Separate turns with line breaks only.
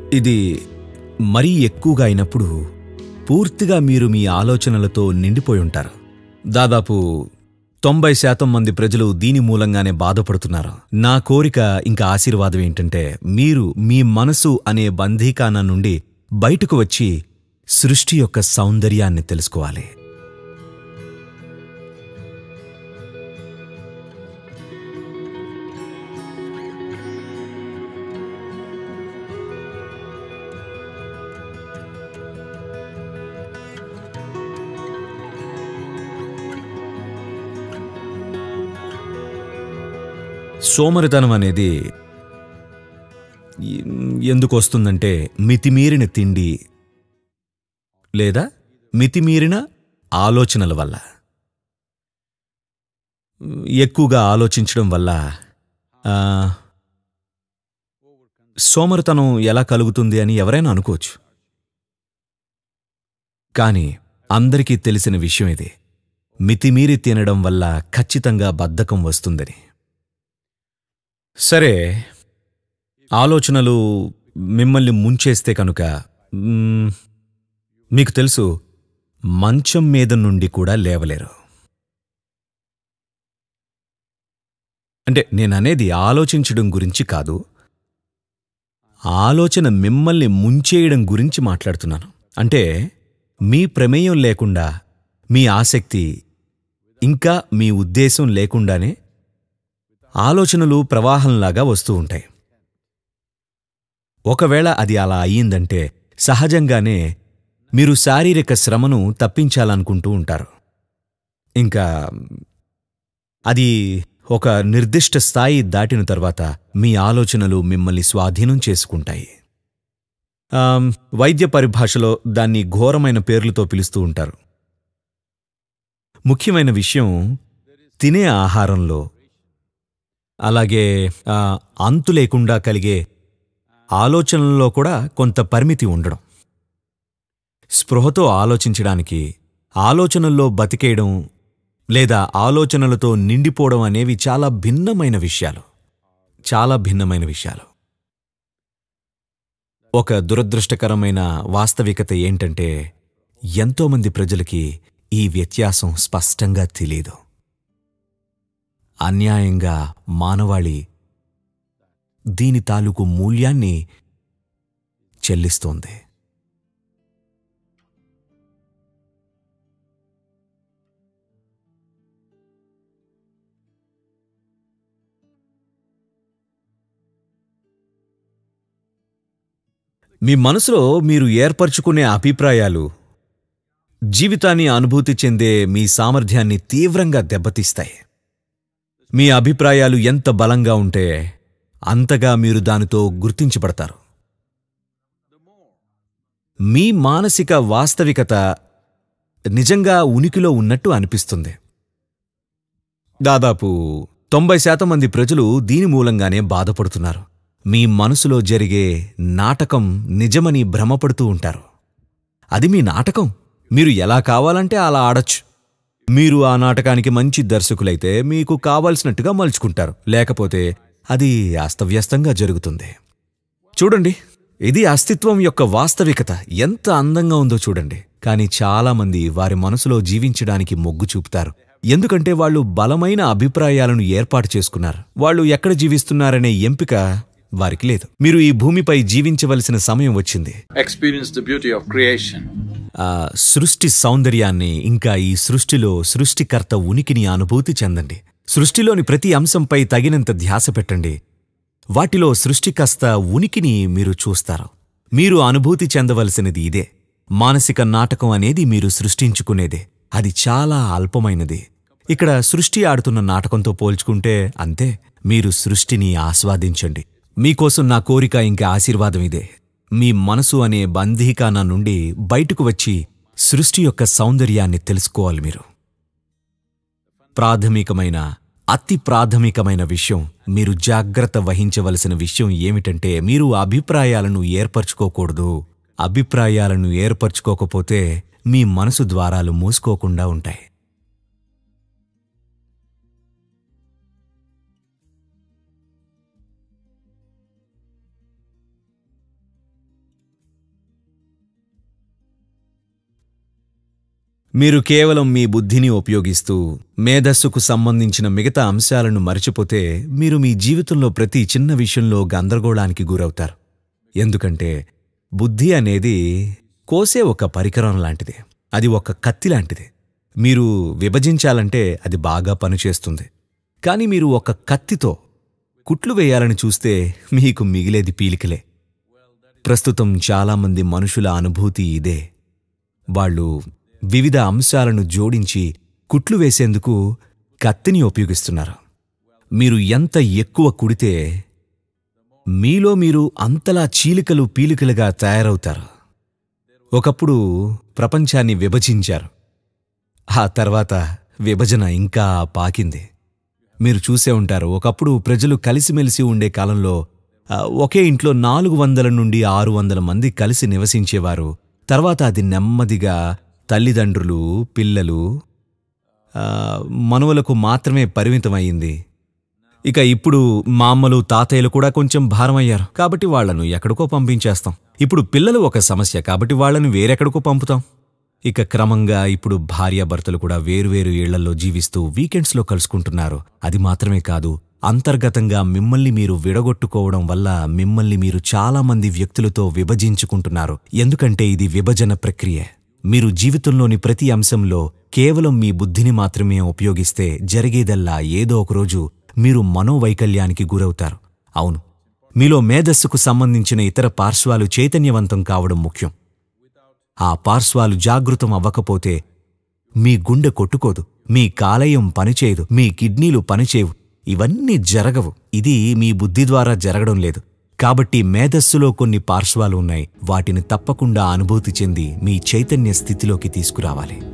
ఇది మరీ ఎక్కువగా అయినప్పుడు పూర్తిగా మీరు మీ ఆలోచనలతో నిండిపోయి ఉంటారు దాదాపు తొంభై శాతం మంది ప్రజలు దీని మూలంగానే బాధపడుతున్నారు నా కోరిక ఇంకా ఆశీర్వాదం ఏంటంటే మీరు మీ మనసు అనే బంధీకానం నుండి బయటకు వచ్చి సృష్టి యొక్క సౌందర్యాన్ని తెలుసుకోవాలి సోమరితనం అనేది ఎ- ఎందుకు వస్తుందంటే మితిమీరిన తిండి లేదా మితిమీరిన ఆలోచనల వల్ల ఎక్కువగా ఆలోచించడం వల్ల ఆ, సోమరితనం ఎలా కలుగుతుంది అని ఎవరైనా అనుకోవచ్చు కానీ అందరికీ తెలిసిన విషయం ఇది మితిమీరి తినడం వల్ల ఖచ్చితంగా బద్ధకం వస్తుందని సరే ఆలోచనలు మిమ్మల్ని ముంచేస్తే కనుక మ్మ్, మీకు తెలుసు మంచం మీద నుండి కూడా లేవలేరు అంటే నేననేది ఆలోచించడం గురించి కాదు ఆలోచన మిమ్మల్ని ముంచేయడం గురించి మాట్లాడుతున్నాను అంటే మీ ప్రమేయం లేకుండా మీ ఆసక్తి ఇంకా మీ ఉద్దేశం లేకుండానే ఆలోచనలు ప్రవాహంలాగా వస్తూ ఉంటాయి ఒకవేళ అది అలా అయ్యిందంటే సహజంగానే మీరు శారీరక శ్రమను తప్పించాలనుకుంటూ ఉంటారు ఇంకా అది ఒక నిర్దిష్ట స్థాయి దాటిన తర్వాత మీ ఆలోచనలు మిమ్మల్ని స్వాధీనం చేసుకుంటాయి ఆమ్, వైద్య పరిభాషలో దాన్ని ఘోరమైన పేర్లతో పిలుస్తూ ఉంటారు ముఖ్యమైన విషయం తినే ఆహారంలో అలాగే ఆ, అంతు లేకుండా కలిగే ఆలోచనల్లో కూడా కొంత పరిమితి ఉండడం స్పృహతో ఆలోచించడానికి ఆలోచనల్లో బతికేయడం లేదా ఆలోచనలతో నిండిపోవడం అనేవి చాలా భిన్నమైన విషయాలు చాలా భిన్నమైన విషయాలు ఒక దురదృష్టకరమైన వాస్తవికత ఏంటంటే ఎంతోమంది ప్రజలకి ఈ వ్యత్యాసం స్పష్టంగా తెలియదు అన్యాయంగా మానవాళి దీని తాలూకు మూల్యాన్ని చెల్లిస్తోంది మీ మనసులో మీరు ఏర్పరచుకునే అభిప్రాయాలు జీవితాన్ని అనుభూతి చెందే మీ సామర్థ్యాన్ని తీవ్రంగా దెబ్బతీస్తాయి మీ అభిప్రాయాలు ఎంత బలంగా ఉంటే అంతగా మీరు దానితో గుర్తించబడతారు మీ మానసిక వాస్తవికత నిజంగా ఉనికిలో ఉన్నట్టు అనిపిస్తుంది దాదాపు తొంభై శాతం మంది ప్రజలు దీని మూలంగానే బాధపడుతున్నారు మీ మనసులో జరిగే నాటకం నిజమని భ్రమపడుతూ ఉంటారు అది మీ నాటకం మీరు ఎలా కావాలంటే అలా ఆడొచ్చు మీరు ఆ నాటకానికి మంచి దర్శకులైతే మీకు కావాల్సినట్టుగా మలుచుకుంటారు లేకపోతే అది అస్తవ్యస్తంగా జరుగుతుంది చూడండి ఇది అస్తిత్వం యొక్క వాస్తవికత ఎంత అందంగా ఉందో చూడండి కానీ చాలామంది వారి మనసులో జీవించడానికి మొగ్గు చూపుతారు ఎందుకంటే వాళ్ళు బలమైన అభిప్రాయాలను ఏర్పాటు చేసుకున్నారు వాళ్ళు ఎక్కడ జీవిస్తున్నారనే ఎంపిక వారికి లేదు మీరు ఈ భూమిపై జీవించవలసిన సమయం వచ్చింది
experience the beauty of creation.
ఆ సృష్టి సౌందర్యాన్ని ఇంకా ఈ సృష్టిలో సృష్టికర్త ఉనికిని అనుభూతి చెందండి సృష్టిలోని ప్రతి అంశంపై తగినంత ధ్యాస పెట్టండి వాటిలో సృష్టికర్త ఉనికిని మీరు చూస్తారు మీరు అనుభూతి చెందవలసినది ఇదే మానసిక నాటకం అనేది మీరు సృష్టించుకునేదే అది చాలా అల్పమైనది ఇక్కడ సృష్టి ఆడుతున్న నాటకంతో పోల్చుకుంటే అంతే మీరు సృష్టిని ఆస్వాదించండి మీకోసం నా కోరిక ఇంకా ఆశీర్వాదం ఇదే మీ మనసు అనే బంధీకాన నుండి బయటకు వచ్చి సృష్టి యొక్క సౌందర్యాన్ని తెలుసుకోవాలి మీరు ప్రాథమికమైన అతి ప్రాథమికమైన విషయం మీరు జాగ్రత్త వహించవలసిన విషయం ఏమిటంటే మీరు అభిప్రాయాలను ఏర్పరచుకోకూడదు అభిప్రాయాలను ఏర్పరచుకోకపోతే మీ మనసు ద్వారాలు మూసుకోకుండా ఉంటాయి మీరు కేవలం మీ బుద్ధిని ఉపయోగిస్తూ మేధస్సుకు సంబంధించిన మిగతా అంశాలను మర్చిపోతే మీరు మీ జీవితంలో ప్రతి చిన్న విషయంలో గందరగోళానికి గురవుతారు ఎందుకంటే బుద్ధి అనేది కోసే ఒక పరికరం లాంటిది అది ఒక కత్తి లాంటిది మీరు విభజించాలంటే అది బాగా పనిచేస్తుంది కానీ మీరు ఒక కత్తితో కుట్లు వేయాలని చూస్తే మీకు మిగిలేది పీలికలే ప్రస్తుతం చాలామంది మనుషుల అనుభూతి ఇదే వాళ్ళు వివిధ అంశాలను జోడించి కుట్లు వేసేందుకు కత్తిని ఉపయోగిస్తున్నారు మీరు ఎంత ఎక్కువ కుడితే మీలో మీరు అంతలా చీలికలు పీలికలుగా తయారవుతారు ఒకప్పుడు ప్రపంచాన్ని విభజించారు ఆ తర్వాత విభజన ఇంకా పాకింది మీరు చూసే ఉంటారు ఒకప్పుడు ప్రజలు కలిసిమెలిసి ఉండే కాలంలో ఆ, ఒకే ఇంట్లో నాలుగు వందల నుండి ఆరు వందల మంది కలిసి నివసించేవారు తర్వాత అది నెమ్మదిగా తల్లిదండ్రులు పిల్లలు ఆ, మనువలకు మాత్రమే పరిమితమయ్యింది ఇక ఇప్పుడు మా అమ్మలు తాతయ్యలు కూడా కొంచెం భారమయ్యారు కాబట్టి వాళ్లను ఎక్కడికో పంపించేస్తాం ఇప్పుడు పిల్లలు ఒక సమస్య కాబట్టి వాళ్ళని వేరెక్కడికో పంపుతాం ఇక క్రమంగా ఇప్పుడు భార్యాభర్తలు కూడా వేరువేరు ఇళ్లలో జీవిస్తూ వీకెండ్స్లో కలుసుకుంటున్నారు అది మాత్రమే కాదు అంతర్గతంగా మిమ్మల్ని మీరు విడగొట్టుకోవడం వల్ల మిమ్మల్ని మీరు చాలా మంది వ్యక్తులతో విభజించుకుంటున్నారు ఎందుకంటే ఇది విభజన ప్రక్రియ మీరు జీవితంలోని ప్రతి అంశంలో కేవలం మీ బుద్ధిని మాత్రమే ఉపయోగిస్తే జరిగేదల్లా ఏదో ఒకరోజు మీరు మనోవైకల్యానికి గురవుతారు అవును మీలో మేధస్సుకు సంబంధించిన ఇతర పార్శ్వాలు చైతన్యవంతం కావడం ముఖ్యం ఆ పార్శ్వాలు జాగృతం అవ్వకపోతే మీ గుండె కొట్టుకోదు మీ కాలేయం పనిచేయదు మీ కిడ్నీలు పనిచేయవు ఇవన్నీ జరగవు ఇది మీ బుద్ధి ద్వారా జరగడం లేదు కాబట్టి మేధస్సులో కొన్ని పార్శ్వాలు ఉన్నాయి వాటిని తప్పకుండా అనుభూతి చెంది మీ చైతన్య స్థితిలోకి తీసుకురావాలి